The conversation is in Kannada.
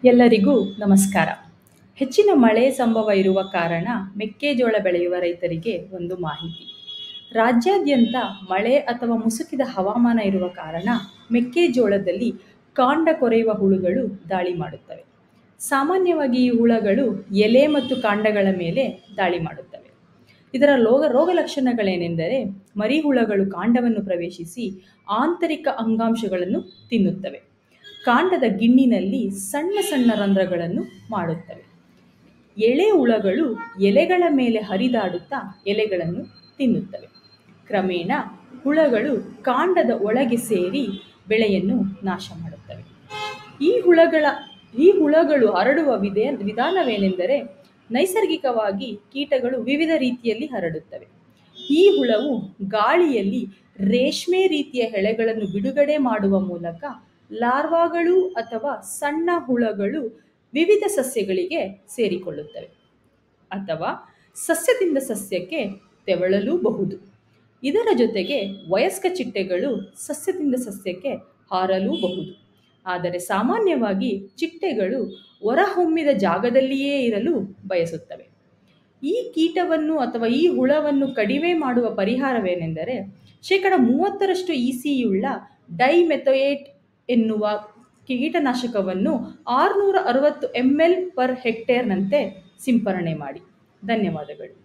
ಎಲ್ಲರಿಗೂ ನಮಸ್ಕಾರ ಹೆಚ್ಚಿನ ಮಳೆ ಸಂಭವ ಇರುವ ಕಾರಣ ಮೆಕ್ಕೆಜೋಳ ಬೆಳೆಯುವ ರೈತರಿಗೆ ಒಂದು ಮಾಹಿತಿ ರಾಜ್ಯಾದ್ಯಂತ ಮಳೆ ಅಥವಾ ಮುಸುಕಿದ ಹವಾಮಾನ ಇರುವ ಕಾರಣ ಮೆಕ್ಕೆಜೋಳದಲ್ಲಿ ಕಾಂಡ ಕೊರೆಯುವ ಹುಳುಗಳು ದಾಳಿ ಮಾಡುತ್ತವೆ ಸಾಮಾನ್ಯವಾಗಿ ಈ ಹುಳಗಳು ಎಲೆ ಮತ್ತು ಕಾಂಡಗಳ ಮೇಲೆ ದಾಳಿ ಮಾಡುತ್ತವೆ ಇದರ ರೋಗ ರೋಗ ಲಕ್ಷಣಗಳೇನೆಂದರೆ ಮರಿಹುಳಗಳು ಕಾಂಡವನ್ನು ಪ್ರವೇಶಿಸಿ ಆಂತರಿಕ ಅಂಗಾಂಶಗಳನ್ನು ತಿನ್ನುತ್ತವೆ ಕಾಂಡದ ಗಿಣ್ಣಿನಲ್ಲಿ ಸಣ್ಣ ಸಣ್ಣ ರಂಧ್ರಗಳನ್ನು ಮಾಡುತ್ತವೆ ಎಳೆ ಹುಳಗಳು ಎಲೆಗಳ ಮೇಲೆ ಹರಿದಾಡುತ್ತಾ ಎಲೆಗಳನ್ನು ತಿನ್ನುತ್ತವೆ ಕ್ರಮೇಣ ಹುಳಗಳು ಕಾಂಡದ ಒಳಗೆ ಸೇರಿ ಬೆಳೆಯನ್ನು ನಾಶ ಮಾಡುತ್ತವೆ ಈ ಹುಳಗಳ ಈ ಹುಳಗಳು ಹರಡುವ ವಿಧೇ ವಿಧಾನವೇನೆಂದರೆ ನೈಸರ್ಗಿಕವಾಗಿ ಕೀಟಗಳು ವಿವಿಧ ರೀತಿಯಲ್ಲಿ ಹರಡುತ್ತವೆ ಈ ಹುಳವು ಗಾಳಿಯಲ್ಲಿ ರೇಷ್ಮೆ ರೀತಿಯ ಎಳೆಗಳನ್ನು ಬಿಡುಗಡೆ ಮಾಡುವ ಮೂಲಕ ಲಾರ್ವಾಗಳು ಅಥವಾ ಸಣ್ಣ ಹುಳಗಳು ವಿವಿಧ ಸಸ್ಯಗಳಿಗೆ ಸೇರಿಕೊಳ್ಳುತ್ತವೆ ಅಥವಾ ಸಸ್ಯದಿಂದ ಸಸ್ಯಕ್ಕೆ ತೆವಳಲೂಬಹುದು ಇದರ ಜೊತೆಗೆ ವಯಸ್ಕ ಚಿಟ್ಟೆಗಳು ಸಸ್ಯದಿಂದ ಸಸ್ಯಕ್ಕೆ ಹಾರಲೂಬಹುದು ಆದರೆ ಸಾಮಾನ್ಯವಾಗಿ ಚಿಟ್ಟೆಗಳು ಹೊರಹೊಮ್ಮಿದ ಜಾಗದಲ್ಲಿಯೇ ಇರಲು ಬಯಸುತ್ತವೆ ಈ ಕೀಟವನ್ನು ಅಥವಾ ಈ ಹುಳವನ್ನು ಕಡಿಮೆ ಮಾಡುವ ಪರಿಹಾರವೇನೆಂದರೆ ಶೇಕಡ ಮೂವತ್ತರಷ್ಟು ಇ ಸಿಯುಳ್ಳ ಡೈಮೆಥೋಯೇಟ್ ಎನ್ನುವ ಕೀಟನಾಶಕವನ್ನು ಆರುನೂರ ಅರವತ್ತು ಎಮ್ ಎಲ್ ಪರ್ ಹೆಕ್ಟೇರ್ನಂತೆ ಸಿಂಪರಣೆ ಮಾಡಿ ಧನ್ಯವಾದಗಳು